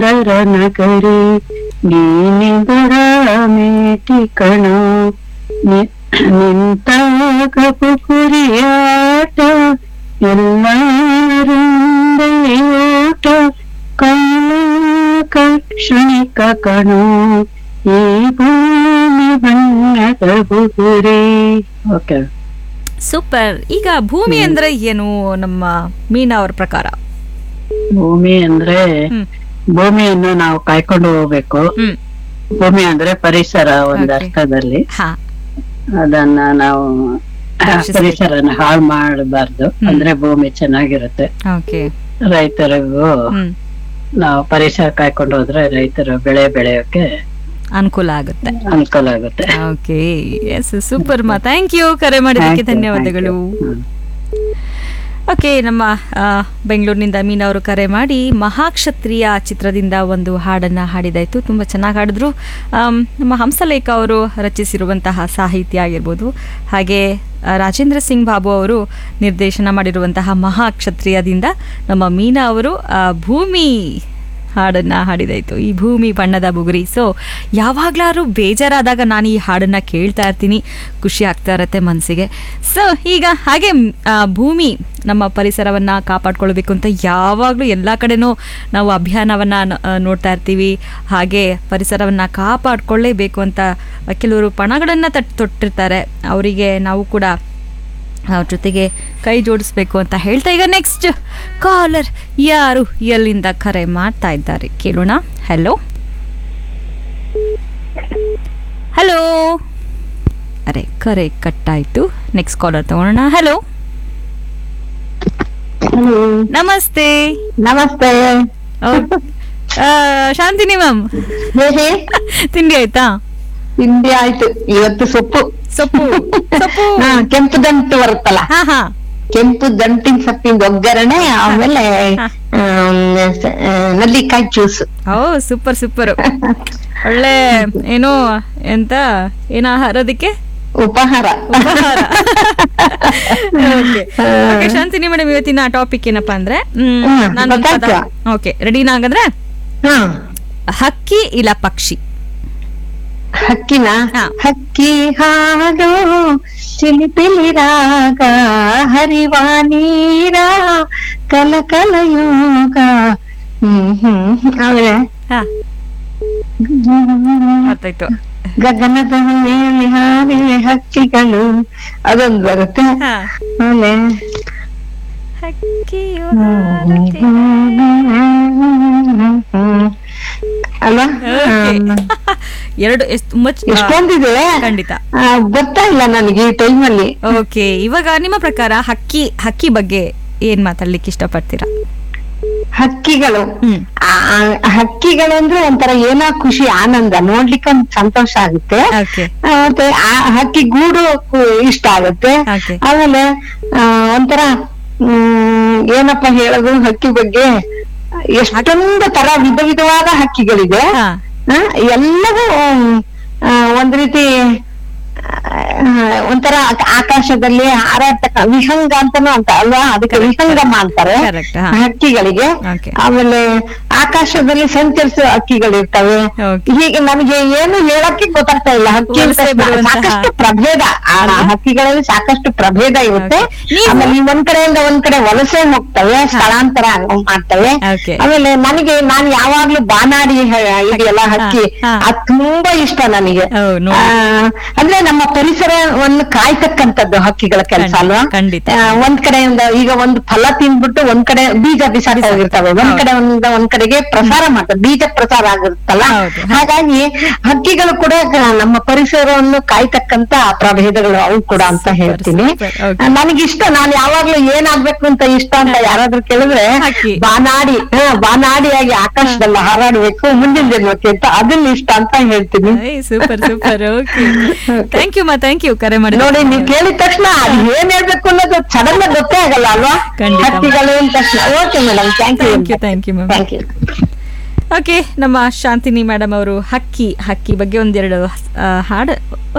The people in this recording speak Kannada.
ಸುಂದರ ನಗರಿ ನೀನೆ ಬರ ಮೇಟಿ ಕಣ ನಿ- ನಿಂತಾಗ ಪುಕುರಿಯಾಟ ಎಲ್ಲರಿಂದ ಓಟ ಕಾಲ ಕ್ಷಣಿಕ ಕಣ ಈ ಭೂಮಿ ಬಣ್ಣದ ಬುಗುರಿ ಓಕೆ ಸೂಪರ್ ಈಗ ಭೂಮಿ ಅಂದ್ರೆ ಏನು ನಮ್ಮ ಮೀನಾ ಅವ್ರ ಪ್ರಕಾರ ಭೂಮಿ ಅಂದ್ರೆ ಹ್ಮ್ ಭೂಮಿಯನ್ನು ನಾವು ಕಾಯ್ಕೊಂಡು ಹೋಗ್ಬೇಕು ಹ್ಮ್ ಭೂಮಿ ಅಂದ್ರೆ ಪರಿಸರ ಒಂದ್ Okay. ಅರ್ಥದಲ್ಲಿ ಹಾ ಅದನ್ನ ನಾವು ರಕ್ಷಿಸ್ಬೇಕು. ಪರಿಸರನ ಹಾಳು ಮಾಡಬಾರ್ದು ಅಂದ್ರೆ ಭೂಮಿ ಚೆನ್ನಾಗಿರುತ್ತೆ ಓಕೆ ರೈತರಿಗೂ ಹ್ಮ್ ನಾವು ಪರಿಸರ ಕಾಯ್ಕೊಂಡು ಹೋದ್ರೆ ರೈತರು ಬೆಳೆ ಬೆಳೆಯೋಕೆ ಅನುಕೂಲ ಆಗುತ್ತೆ ಅನುಕೂಲ ಆಗುತ್ತೆ ಓಕೆ ಎಸ್ ಸೂಪರ್ ಮಾ ಥ್ಯಾಂಕ್ ಯು ಕರೆ ಮಾಡಿದ್ದಕ್ಕೆ Thank you, ಧನ್ಯವಾದಗಳು thank you. ಹ್ಮ್. ಓಕೆ ನಮ್ಮ ಆ, ಬೆಂಗಳೂರಿನಿಂದ ಮೀನಾ ಅವರು ಕರೆ ಮಾಡಿ ಮಹಾಕ್ಷತ್ರಿಯ ಚಿತ್ರದಿಂದ ಒಂದು ಹಾಡನ್ನ ಹಾಡಿದಾಯ್ತು ತುಂಬ ಚೆನ್ನಾಗಿ ಹಾಡಿದ್ರು ಆಮ್, ನಮ್ಮ ಹಂಸಲೇಖ ಅವರು ರಚಿಸಿರುವಂತಹ ಸಾಹಿತ್ಯ ಆಗಿರ್ಬೋದು ಹಾಗೆ ಆ, ರಾಜೇಂದ್ರ ಸಿಂಗ್ ಬಾಬು ಅವರು ನಿರ್ದೇಶನ ಮಾಡಿರುವಂತಹ ಮಹಾಕ್ಷತ್ರಿಯದಿಂದ ನಮ್ಮ ಮೀನಾ ಅವರು ಆ, ಭೂಮಿ ಹಾಡನ್ನ ಹಾಡಿದಾಯ್ತು ಈ ಭೂಮಿ ಬಣ್ಣದ ಬುಗುರಿ ಸೊ ಯಾವಾಗ್ಲಾದ್ರೂ ಬೇಜಾರಾದಾಗ ನಾನು ಈ ಹಾಡನ್ನ ಕೇಳ್ತಾ ಇರ್ತೀನಿ ಖುಷಿ ಆಗ್ತಾ ಇರತ್ತೆ ಮನಸ್ಸಿಗೆ ಸೊ ಈಗ ಹಾಗೆ ಮ್, ಆ, ಭೂಮಿ ನಮ್ಮ ಪರಿಸರವನ್ನ ಕಾಪಾಡ್ಕೊಳ್ಬೇಕು ಅಂತ ಯಾವಾಗಲೂ ಎಲ್ಲ ಕಡೆನೂ ನಾವು ಅಭಿಯಾನವನ್ನ ನ- ಆ, ನೋಡ್ತಾ ಇರ್ತೀವಿ ಹಾಗೆ ಪರಿಸರವನ್ನ ಕಾಪಾಡ್ಕೊಳ್ಳೇಬೇಕು ಅಂತ ಕೆಲವರು ಪಣಗಳನ್ನು ತಟ್ ತೊಟ್ಟಿರ್ತಾರೆ ಅವರಿಗೆ ನಾವು ಕೂಡ ಅವ್ರ ಜೊತೆಗೆ ಕೈ ಜೋಡಿಸ್ಬೇಕು ಅಂತ ಹೇಳ್ತಾ ಈಗ ನೆಕ್ಸ್ಟ್ ಕಾಲರ್ ಯಾರು ಎಲ್ಲಿಂದ ಕರೆ ಮಾಡ್ತಾ ಇದ್ದಾರೆ ಕೇಳೋಣ ಹಲೋ ಹಲೋ ಅರೆ ಕರೆ ಕಟ್ಟಾಯ್ತು ನೆಕ್ಸ್ಟ್ ಕಾಲರ್ ತಗೊಳ್ಳೋಣ ಹಲೋ ಹಲೋ ನಮಸ್ತೆ ನಮಸ್ತೆ ಓ, ಆ, ಶಾಂತಿನಿ ಮ್ಯಾಮ್ ಹೇಗೆ ತಿಂಡಿ ಆಯ್ತಾ ತಿಂಡಿ ಆಯ್ತು ಇವತ್ತು ಸೊಪ್ಪು ಸೊಪ್ಪು ಸೊಪ್ಪು ಹಾ, ಕೆಂಪು ದಂಟು ಬರುತ್ತಲ್ಲ ಹಾ ಹಾ ಕೆಂಪು ದಂಟಿನ ಸೊಪ್ಪಿನ ಒಗ್ಗರಣೆ ಆಮೇಲೆ ಹಾ. ಆಮ್, ಸ- ಆ, ನಲ್ಲಿಕಾಯಿ ಜ್ಯೂಸ್ ಓ ಸೂಪರ್ ಸೂಪರ್ ಒಳ್ಳೆ ಏನು ಎಂತ ಏನ ಆಹಾರದಕ್ಕೆ ಉಪಹಾರ ಉಪಹಾರ Okay. Okay, ಶಾಂತಿನಿ ಮೇಡಮ್ ಇವತ್ತಿನ ಟಾಪಿಕ್ ಏನಪ್ಪಾ ಅಂದ್ರೆ ಹ್ಮ್, ಹ್ಮ್, ನಾನು ಒಂದು ಪದ ಗೊತ್ತಾಯ್ತು. ಓಕೆ ರೆಡಿನಾ ಹಾಗಾದ್ರೆ ಹಾ ಹಕ್ಕಿ ಇಲ್ಲ ಪಕ್ಷಿ ಹಕ್ಕಿನ ಹಾ. ಹಕ್ಕಿ ಹಾಡು ಚಿಲಿಪಿಲಿ ರಾಗ ಹರಿವ ನೀರ ಕಲ ಕಲ ಯೋಗ ಹ್ಮ್ ಹ್ಮ್ ಆಮೇಲೆ ಹಾ ಗೊತ್ತಾಯ್ತು ಗಗನದ ಮೇಲೆ ಹಾರಿವೆ ಹಕ್ಕಿಗಳು ಅದೊಂದು ಬರುತ್ತೆ ಹಾ ಆಮೇಲೆ ಹಕ್ಕಿಯು ಹಾರುತ್ತಿದೆ. ಅಲ್ವಾ Okay. ಎರಡು ಎಷ್ಟು ತುಂಬಾ ಚ- ಎಷ್ಟೊಂದಿದೆ ಖಂಡಿತ ಆ, ಬರ್ತಾ ಇಲ್ಲ ನನಗೆ ಈ ಟೈಮಲ್ಲಿ ಓಕೆ ಇವಾಗ ನಿಮ್ಮ ಪ್ರಕಾರ ಹಕ್ಕಿ ಹಕ್ಕಿ ಬಗ್ಗೆ ಏನ್ ಮಾತಾಡ್ಲಿಕ್ಕೆ ಇಷ್ಟಪಡ್ತೀರಾ ಹಕ್ಕಿಗಳು ಹ್ಮ್ ಆ, ಹಕ್ಕಿಗಳು ಅಂದ್ರೆ ಒಂಥರ ಏನೋ ಖುಷಿ ಆನಂದ ನೋಡ್ಲಿಕ್ಕೆ ಒಂದ್ ಸಂತೋಷ ಆಗುತ್ತೆ ಓಕೆ ಆ, ಮತ್ತೆ ಆ ಹಕ್ಕಿ ಗೂಡು ಕು- ಇಷ್ಟ ಆಗುತ್ತೆ Okay. ಆಮೇಲೆ ಆ, ಒಂಥರ ಹ್ಮ್ ಏನಪ್ಪ ಹೇಳೋದು ಹಕ್ಕಿ ಬಗ್ಗೆ ಎಷ್ಟೊಂದು ತರ ವಿಧ ವಿಧವಾದ ಹಕ್ಕಿಗಳಿದೆ ಹಾ ಆ, ಎಲ್ಲವೂ ಆ, ಒಂದ್ ರೀತಿ ಆ, ಒಂಥರ ಆಕ- ಆಕಾಶದಲ್ಲಿ ಹಾರಾಡ್ತಕ್ಕ ವಿಹಂಗ ಅಂತಾನು ಅಂತ ಅಲ್ವಾ ಅದಕ್ಕೆ ವಿಹಂಗಮ ಅಂತಾರೆ Correct, ಹಾ. ಹಕ್ಕಿಗಳಿಗೆ Okay. ಆಮೇಲೆ ಆಕಾಶದಲ್ಲಿ ಸಂಚರಿಸುವ ಹಕ್ಕಿಗಳಿರ್ತವೆ Okay. ಹೀಗೆ ನಮಗೆ ಏನು ಹೇಳಕ್ಕೆ ಗೊತ್ತಾಗ್ತಾ ಇಲ್ಲ ಹಕ್ಕಿ ಅಂತ ವಲಸೆ ಬರುವಂತಹ- ಸಾಕಷ್ಟು ಪ್ರಭೇದ ಆ ಹಕ್ಕಿಗಳಲ್ಲಿ ಸಾಕಷ್ಟು ಪ್ರಭೇದ ಇರುತ್ತೆ Okay. ನೀವು- ಆಮೇಲೆ ಈ ಒಂದ್ ಕಡೆಯಿಂದ ಒಂದ್ ಕಡೆ ವಲಸೆ ಹೋಗ್ತವೆ ಸ್ಥಳಾಂತರ ಮಾಡ್ತವೆ Okay. ಆಮೇಲೆ ನನಗೆ ನಾನು ಯಾವಾಗ್ಲೂ ಬಾನಾಡಿ ಹ- ಇದೆಯಲ್ಲ ಹಕ್ಕಿ ಹಾ. ಅದ್ ತುಂಬಾ ಇಷ್ಟ ನನಗೆ ಓ, ನೋಡಿ. ಆ, ಅಂದ್ರೆ ನಮ್ಮ ಪರಿಸರವನ್ನು ಕಾಯ್ತಕ್ಕಂಥದ್ದು ಹಕ್ಕಿಗಳ ಕೆಲಸ ಖಂಡಿತ, ಅಲ್ವಾ ಖಂಡಿತ. ಆ, ಒಂದ್ ಕಡೆಯಿಂದ ಈಗ ಒಂದು ಫಲ ತಿಂದ್ಬಿಟ್ಟು ಒಂದ್ ಕಡೆ ಬೀಜ ಬಿಸಾಕ ಹೋಗಿರ್ತವೆ ಒಂದ್ ಹೌದು. ಕಡೆ ಒಂದ್ ಒಂದ್ ಕಡೆಗೆ ಪ್ರಸಾರ ಮಾಡ್ತವೆ ಬೀಜ ಪ್ರಸಾರ ಆಗಿರುತ್ತಲ್ಲ ಹೌದು. ಹಾಗಾಗಿ ಹಕ್ಕಿಗಳು ಕೂಡ ಕ- ನಮ್ಮ ಪರಿಸರವನ್ನು ಕಾಯ್ತಕ್ಕಂತ ಪ್ರಭೇದಗಳು ಅವು ಕೂಡ ಅಂತ Super, ಹೇಳ್ತೀನಿ super, okay. ಆ, ನನಗಿಷ್ಟ ನಾನು ಯಾವಾಗ್ಲೂ ಏನಾಗ್ಬೇಕು ಅಂತ ಇಷ್ಟ ಅಂತ ಯಾರಾದ್ರೂ ಕೇಳಿದ್ರೆ ಹಕ್ಕಿ. ಬಾನಾಡಿ ಹ, ಬಾನಾಡಿಯಾಗಿ ಆಕಾಶದಲ್ಲಿ ಹಾರಾಡ್ಬೇಕು ಮುಂದಿನ ಜನ್ಮಕ್ಕೆ ಅಂತ ಅದನ್ನ ಇಷ್ಟ ಅಂತ ಹೇಳ್ತೀನಿ super super okay thank you ಮಾ ಥ್ಯಾಂಕ್ ಯು ಕರೆ ಮಾಡಿ ನೋಡಿ ನೀವ್ ಕೇಳಿದ ತಕ್ಷಣ ಅದು ಏನ್ ಹೇಳ್ಬೇಕು ಅನ್ನೋದು ಸಡನ್ ಗೊತ್ತೇ ಆಗಲ್ಲ ಅಲ್ವಾ ಖಂಡಿತ. ಹಕ್ಕಿಗಳು ಅಂದ ತಕ್ಷಣ okay madam thank you thank you thank you ma'am thank you okay ನಮ್ಮ ಶಾಂತಿನಿ ಮೇಡಮ್ ಅವರು ಹಕ್ಕಿ ಹಕ್ಕಿ ಬಗ್ಗೆ ಒಂದೆರಡು ಆ, ಹಾಡು